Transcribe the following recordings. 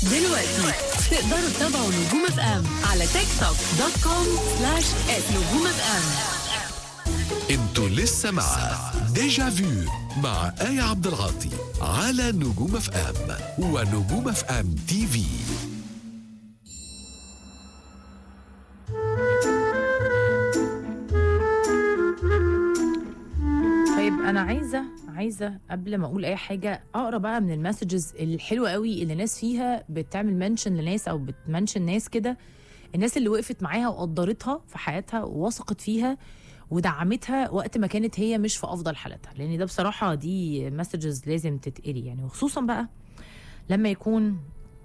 دلوقتي تقدروا تتابعوا نجوم اف ام على تيك توك دوت كوم سلاش نجوم اف ام انتوا لسه مع ديجا فيو مع آية عبد العاطي على نجوم اف ام ونجوم اف ام تي في طيب انا عايزه عايزه قبل ما اقول اي حاجه اقرا بقى من المسجز الحلوه قوي اللي ناس فيها بتعمل منشن لناس او بتمنشن ناس كده الناس اللي وقفت معاها وقدرتها في حياتها ووثقت فيها ودعمتها وقت ما كانت هي مش في افضل حالاتها لان ده بصراحه دي مسجز لازم تتقري يعني وخصوصا بقى لما يكون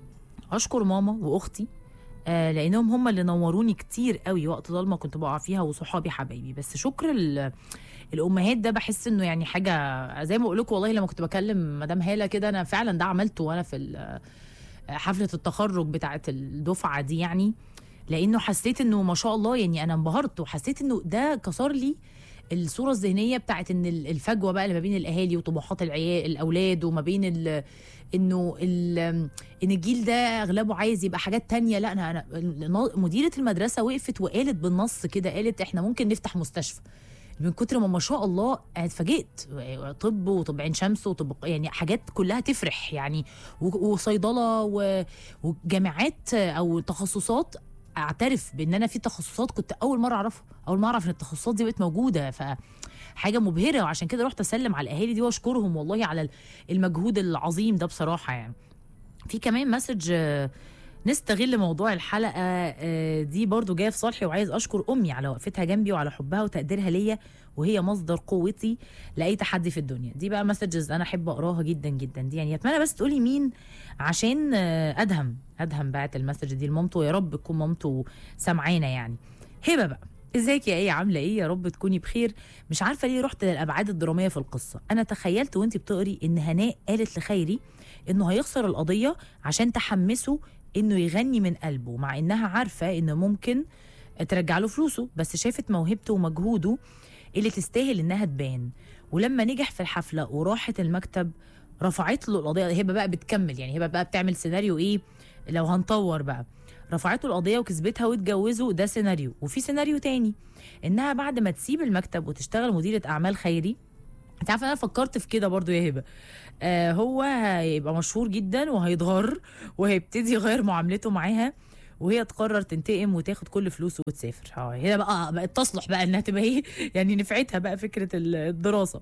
اشكر ماما واختي آه لانهم هم اللي نوروني كتير قوي وقت ضلمه كنت بقع فيها وصحابي حبايبي بس شكر ال- الامهات ده بحس انه يعني حاجه زي ما بقول لكم والله لما كنت بكلم مدام هاله كده انا فعلا ده عملته وانا في ال- حفله التخرج بتاعه الدفعه دي يعني لانه حسيت انه ما شاء الله يعني انا انبهرت وحسيت انه ده كسر لي الصوره الذهنيه بتاعت ان ال- الفجوه بقى اللي ما بين الاهالي وطموحات العيال الاولاد وما بين ال انه ال- ان الجيل ده اغلبه عايز يبقى حاجات تانية لا انا انا النا- مديره المدرسه وقفت وقالت بالنص كده قالت احنا ممكن نفتح مستشفى من كتر ما ما شاء الله اتفاجئت طب وطب عين شمس وطب يعني حاجات كلها تفرح يعني و- وصيدله و- وجامعات او تخصصات اعترف بان انا في تخصصات كنت اول مره اعرفها اول ما اعرف ان التخصصات دي بقت موجوده ف حاجه مبهره وعشان كده رحت اسلم على الاهالي دي واشكرهم والله على المجهود العظيم ده بصراحه يعني في كمان مسج آه، نستغل موضوع الحلقه آه، دي برضو جايه في صالحي وعايز اشكر امي على وقفتها جنبي وعلى حبها وتقديرها ليا وهي مصدر قوتي لاي تحدي في الدنيا دي بقى مسجز انا احب اقراها جدا جدا دي يعني اتمنى بس تقولي مين عشان آه، ادهم ادهم بعت المسج دي لمامته يا رب تكون مامته سامعانا يعني هبه بقى ازيك يا ايه عامله ايه يا رب تكوني بخير مش عارفه ليه رحت للابعاد الدراميه في القصه انا تخيلت وانت بتقري ان هناء قالت لخيري انه هيخسر القضيه عشان تحمسه انه يغني من قلبه مع انها عارفه انه ممكن ترجع له فلوسه بس شافت موهبته ومجهوده اللي تستاهل انها تبان ولما نجح في الحفله وراحت المكتب رفعت له القضيه هبه بقى بتكمل يعني هبه بقى بتعمل سيناريو ايه لو هنطور بقى رفعت له القضيه وكسبتها واتجوزوا ده سيناريو وفي سيناريو تاني انها بعد ما تسيب المكتب وتشتغل مديره اعمال خيري انت عارفه انا فكرت في كده برضو يا هبه آه هو هيبقى مشهور جدا وهيتغر وهيبتدي يغير معاملته معاها وهي تقرر تنتقم وتاخد كل فلوسه وتسافر اه هي بقى بقت تصلح بقى انها تبقى ايه يعني نفعتها بقى فكره ال- الدراسه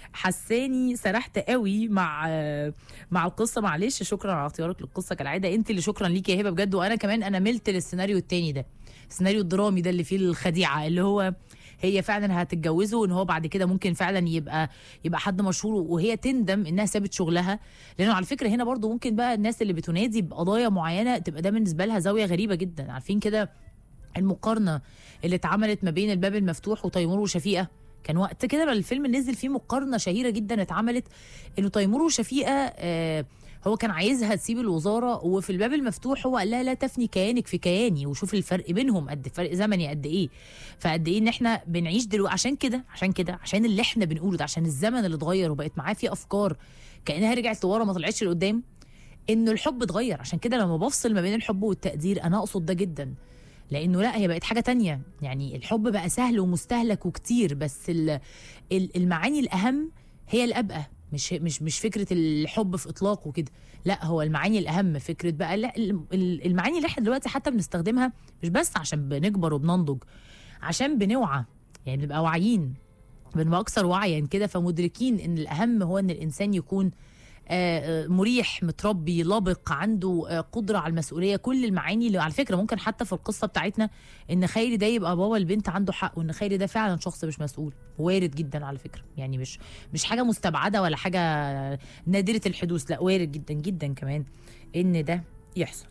حساني سرحت قوي مع آه، مع القصه معلش شكرا على اختيارك للقصه كالعاده انت اللي شكرا ليكي يا هبه بجد وانا كمان انا ملت للسيناريو التاني ده السيناريو الدرامي ده اللي فيه الخديعه اللي هو هي فعلا هتتجوزه وان هو بعد كده ممكن فعلا يبقى يبقى حد مشهور وهي تندم انها سابت شغلها لانه على فكره هنا برضو ممكن بقى الناس اللي بتنادي بقضايا معينه تبقى ده بالنسبه لها زاويه غريبه جدا عارفين كده المقارنه اللي اتعملت ما بين الباب المفتوح وتيمور وشفيقه كان وقت كده ما الفيلم نزل فيه مقارنه شهيره جدا اتعملت انه تيمور وشفيقه آه هو كان عايزها تسيب الوزاره وفي الباب المفتوح هو قال لها لا تفني كيانك في كياني وشوف الفرق بينهم قد فرق زمني قد ايه فقد ايه ان احنا بنعيش دلوقتي عشان كده عشان كده عشان اللي احنا بنقوله ده عشان الزمن اللي اتغير وبقت معاه في افكار كانها رجعت لورا ما طلعتش لقدام انه الحب اتغير عشان كده لما بفصل ما بين الحب والتقدير انا اقصد ده جدا لانه لا هي بقت حاجه تانية يعني الحب بقى سهل ومستهلك وكتير بس ال- ال- المعاني الاهم هي الابقى مش مش مش فكره الحب في اطلاقه كده لا هو المعاني الاهم فكره بقى لا ال- ال- المعاني اللي احنا دلوقتي حتى بنستخدمها مش بس عشان بنكبر وبننضج عشان بنوعى يعني بنبقى واعيين بنبقى اكثر وعيا كده فمدركين ان الاهم هو ان الانسان يكون آه، آه، مريح متربي لبق عنده آه، قدره على المسؤوليه كل المعاني اللي على فكره ممكن حتى في القصه بتاعتنا ان خيري ده يبقى بابا البنت عنده حق وان خيري ده فعلا شخص مش مسؤول وارد جدا على فكره يعني مش مش حاجه مستبعده ولا حاجه نادره الحدوث لا وارد جدا جدا كمان ان ده يحصل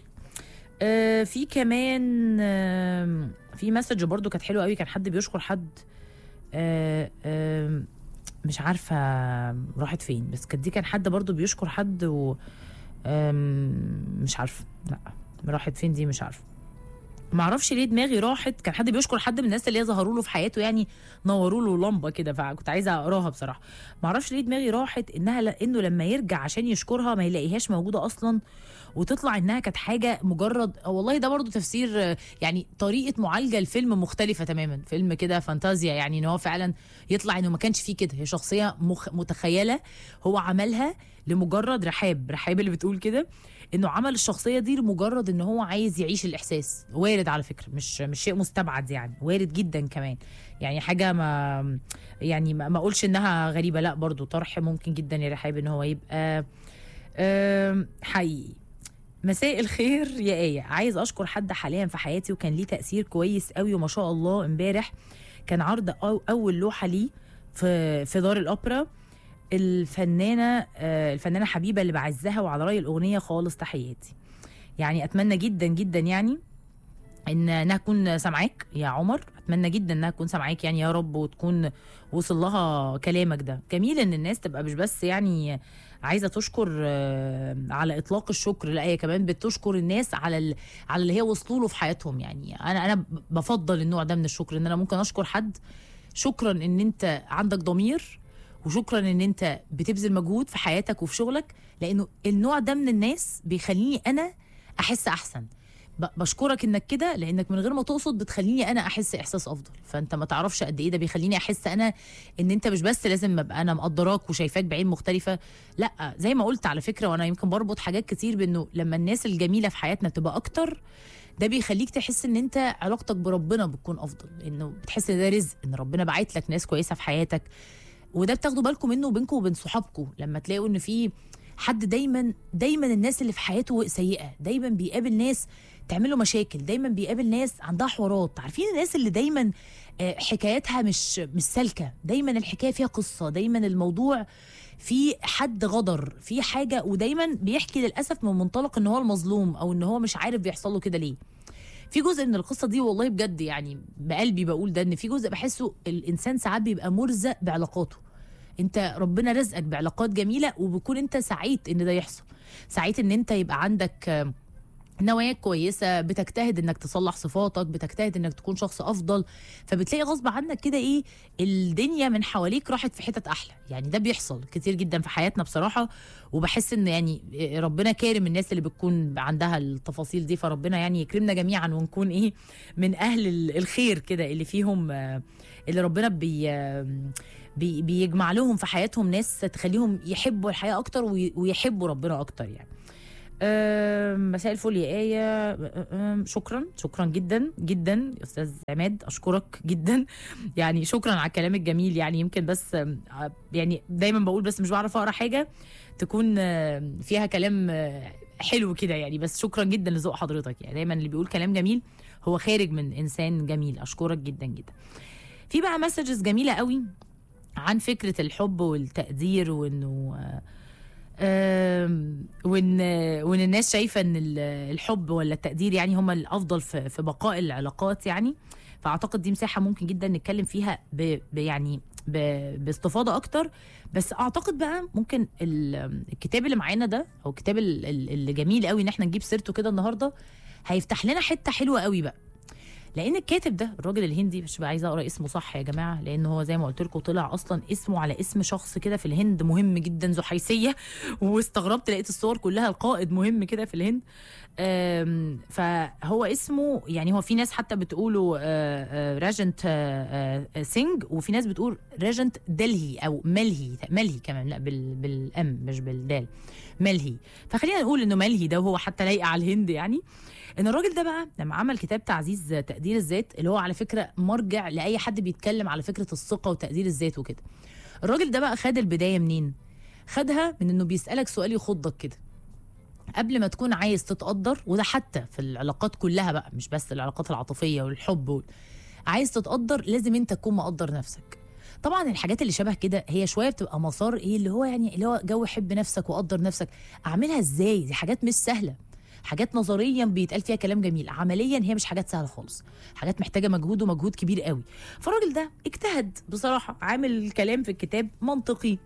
آه، في كمان آه، في مسج برضو كانت حلوه قوي كان حد بيشكر حد آه، آه، مش عارفه راحت فين بس كانت دي كان حد برضو بيشكر حد و آم، مش عارفه لا راحت فين دي مش عارفه ما اعرفش ليه دماغي راحت كان حد بيشكر حد من الناس اللي هي ظهروا له في حياته يعني نوروا له لمبه كده فكنت عايزه اقراها بصراحه ما اعرفش ليه دماغي راحت انها ل... انه لما يرجع عشان يشكرها ما يلاقيهاش موجوده اصلا وتطلع انها كانت حاجه مجرد والله ده برضو تفسير آه، يعني طريقه معالجه الفيلم مختلفه تماما فيلم كده فانتازيا يعني ان هو فعلا يطلع انه ما كانش فيه كده هي شخصيه مخ... متخيله هو عملها لمجرد رحاب رحاب اللي بتقول كده انه عمل الشخصيه دي لمجرد ان هو عايز يعيش الاحساس وارد على فكره مش مش شيء مستبعد يعني وارد جدا كمان يعني حاجه ما يعني ما ما اقولش انها غريبه لا برضو طرح ممكن جدا يا رحاب ان هو يبقى آم، حقيقي مساء الخير يا آية عايز أشكر حد حاليا في حياتي وكان ليه تأثير كويس قوي وما شاء الله امبارح كان عرض أو أول لوحة ليه في في دار الأوبرا الفنانة آه، الفنانة حبيبة اللي بعزها وعلى رأي الأغنية خالص تحياتي يعني أتمنى جدا جدا يعني ان انها تكون سامعاك يا عمر اتمنى جدا انها تكون سامعاك يعني يا رب وتكون وصل لها كلامك ده جميل ان الناس تبقى مش بس يعني عايزه تشكر آه، على اطلاق الشكر لا هي كمان بتشكر الناس على ال... على اللي هي وصلوا له في حياتهم يعني انا انا بفضل النوع ده من الشكر ان انا ممكن اشكر حد شكرا ان انت عندك ضمير وشكرا ان انت بتبذل مجهود في حياتك وفي شغلك لانه النوع ده من الناس بيخليني انا احس احسن ب- بشكرك انك كده لانك من غير ما تقصد بتخليني انا احس احساس افضل فانت ما تعرفش قد ايه ده بيخليني احس انا ان انت مش بس لازم ابقى انا مقدراك وشايفاك بعين مختلفه لا زي ما قلت على فكره وانا يمكن بربط حاجات كتير بانه لما الناس الجميله في حياتنا تبقى اكتر ده بيخليك تحس ان انت علاقتك بربنا بتكون افضل انه بتحس ان ده رزق ان ربنا باعت لك ناس كويسه في حياتك وده بتاخدوا بالكم منه وبينكم وبين صحابكم لما تلاقوا ان في حد دايما دايما الناس اللي في حياته سيئه دايما بيقابل ناس تعمل له مشاكل دايما بيقابل ناس عندها حوارات عارفين الناس اللي دايما آه، حكاياتها مش مش سالكه دايما الحكايه فيها قصه دايما الموضوع في حد غدر في حاجه ودايما بيحكي للاسف من منطلق ان هو المظلوم او ان هو مش عارف بيحصل له كده ليه في جزء من القصه دي والله بجد يعني بقلبي بقول ده ان في جزء بحسه الانسان ساعات بيبقى مرزق بعلاقاته انت ربنا رزقك بعلاقات جميله وبكون انت سعيد ان ده يحصل سعيد ان انت يبقى عندك آه، نواياك كويسه بتجتهد انك تصلح صفاتك بتجتهد انك تكون شخص افضل فبتلاقي غصب عنك كده ايه الدنيا من حواليك راحت في حتت احلى يعني ده بيحصل كتير جدا في حياتنا بصراحه وبحس ان يعني ربنا كارم الناس اللي بتكون عندها التفاصيل دي فربنا يعني يكرمنا جميعا ونكون ايه من اهل ال- الخير كده اللي فيهم آه، اللي ربنا بي آه، بي بيجمع لهم في حياتهم ناس تخليهم يحبوا الحياه اكتر وي- ويحبوا ربنا اكتر يعني أم، مساء الفل يا آية أم، شكرا شكرا جدا جدا يا أستاذ عماد أشكرك جدا يعني شكرا على الكلام الجميل يعني يمكن بس أم، ع- يعني دايما بقول بس مش بعرف أقرأ حاجة تكون أم، فيها كلام أه، حلو كده يعني بس شكرا جدا لذوق حضرتك يعني دايما اللي بيقول كلام جميل هو خارج من إنسان جميل أشكرك جدا جدا في بقى مسجز جميلة قوي عن فكرة الحب والتقدير وإنه آه، آم، وان وان الناس شايفه ان ال- الحب ولا التقدير يعني هما الافضل في في بقاء العلاقات يعني فاعتقد دي مساحه ممكن جدا نتكلم فيها ب ب- يعني ب- باستفاضه اكتر بس اعتقد بقى ممكن ال- الكتاب اللي معانا ده او الكتاب ال- ال- اللي جميل قوي ان احنا نجيب سيرته كده النهارده هيفتح لنا حته حلوه قوي بقى لان الكاتب ده الراجل الهندي مش بقى عايزه اقرا اسمه صح يا جماعه لان هو زي ما قلت لكم طلع اصلا اسمه على اسم شخص كده في الهند مهم جدا ذو حيثيه واستغربت لقيت الصور كلها القائد مهم كده في الهند آم، فهو اسمه يعني هو في ناس حتى بتقوله آه، آه، راجنت آه، آه، سينج وفي ناس بتقول راجنت دلهي او ملهي ملهي كمان لا بال بالام مش بالدال ملهي فخلينا نقول انه ملهي ده وهو حتى لايق على الهند يعني ان الراجل ده بقى لما عمل كتاب تعزيز تقدير الذات اللي هو على فكره مرجع لاي حد بيتكلم على فكره الثقه وتقدير الذات وكده الراجل ده بقى خد البدايه منين خدها من انه بيسالك سؤال يخضك كده قبل ما تكون عايز تتقدر وده حتى في العلاقات كلها بقى مش بس العلاقات العاطفيه والحب وال... عايز تتقدر لازم انت تكون مقدر نفسك طبعا الحاجات اللي شبه كده هي شويه بتبقى مسار ايه اللي هو يعني اللي هو جو حب نفسك وقدر نفسك اعملها ازاي دي حاجات مش سهله حاجات نظريا بيتقال فيها كلام جميل عمليا هي مش حاجات سهله خالص حاجات محتاجه مجهود ومجهود كبير قوي فالراجل ده اجتهد بصراحه عامل كلام في الكتاب منطقي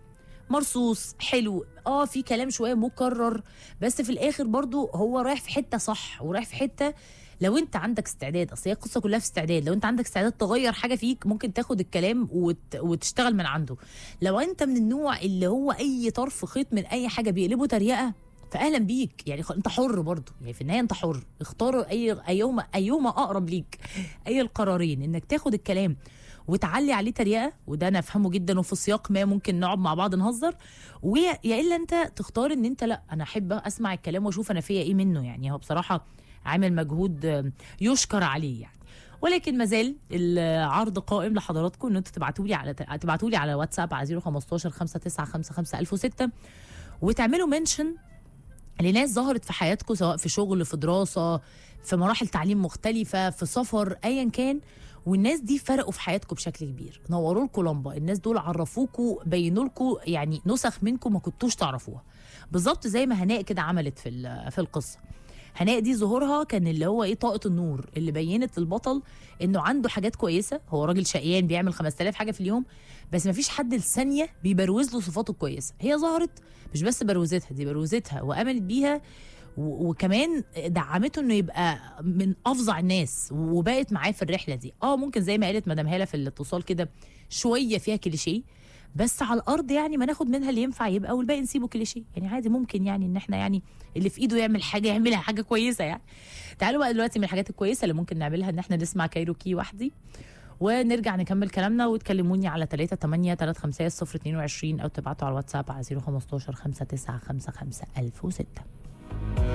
مرصوص حلو اه في كلام شويه مكرر بس في الاخر برضو هو رايح في حته صح ورايح في حته لو انت عندك استعداد اصل هي القصه كلها في استعداد لو انت عندك استعداد تغير حاجه فيك ممكن تاخد الكلام وت... وتشتغل من عنده لو انت من النوع اللي هو اي طرف خيط من اي حاجه بيقلبه تريقه فاهلا بيك يعني خ- انت حر برضه يعني في النهايه انت حر اختار اي ايهما ايهما اقرب ليك اي القرارين انك تاخد الكلام وتعلي عليه تريقه وده انا افهمه جدا وفي سياق ما ممكن نقعد مع بعض نهزر ويا يا الا انت تختار ان انت لا انا احب اسمع الكلام واشوف انا فيا ايه منه يعني هو بصراحه عامل مجهود آه، يشكر عليه يعني ولكن مازال العرض قائم لحضراتكم ان انتوا تبعتوا لي على تبعتوا لي على واتساب على 015 5955 1006 وتعملوا منشن لناس ظهرت في حياتكم سواء في شغل في دراسه في مراحل تعليم مختلفه في سفر ايا كان والناس دي فرقوا في حياتكم بشكل كبير نوروا لكم لمبه الناس دول عرفوكوا بينوا لكم يعني نسخ منكم ما كنتوش تعرفوها بالظبط زي ما هناء كده عملت في ال- في القصه هناء دي ظهورها كان اللي هو ايه طاقه النور اللي بينت للبطل انه عنده حاجات كويسه هو راجل شقيان بيعمل 5000 حاجه في اليوم بس ما فيش حد لثانيه بيبروز له صفاته الكويسه هي ظهرت مش بس بروزتها دي بروزتها وامنت بيها و- وكمان دعمته انه يبقى من افظع الناس وبقت معاه في الرحله دي اه ممكن زي ما قالت مدام هاله في الاتصال كده شويه فيها كليشيه بس على الارض يعني ما ناخد منها اللي ينفع يبقى والباقي نسيبه كليشيه يعني عادي ممكن يعني ان احنا يعني اللي في ايده يعمل حاجه يعملها حاجه كويسه يعني تعالوا بقى دلوقتي من الحاجات الكويسه اللي ممكن نعملها ان احنا نسمع كايروكي وحدي ونرجع نكمل كلامنا وتكلموني على 3 8 3 5 0 22 او تبعتوا على الواتساب على 015 5 9 5 5 1006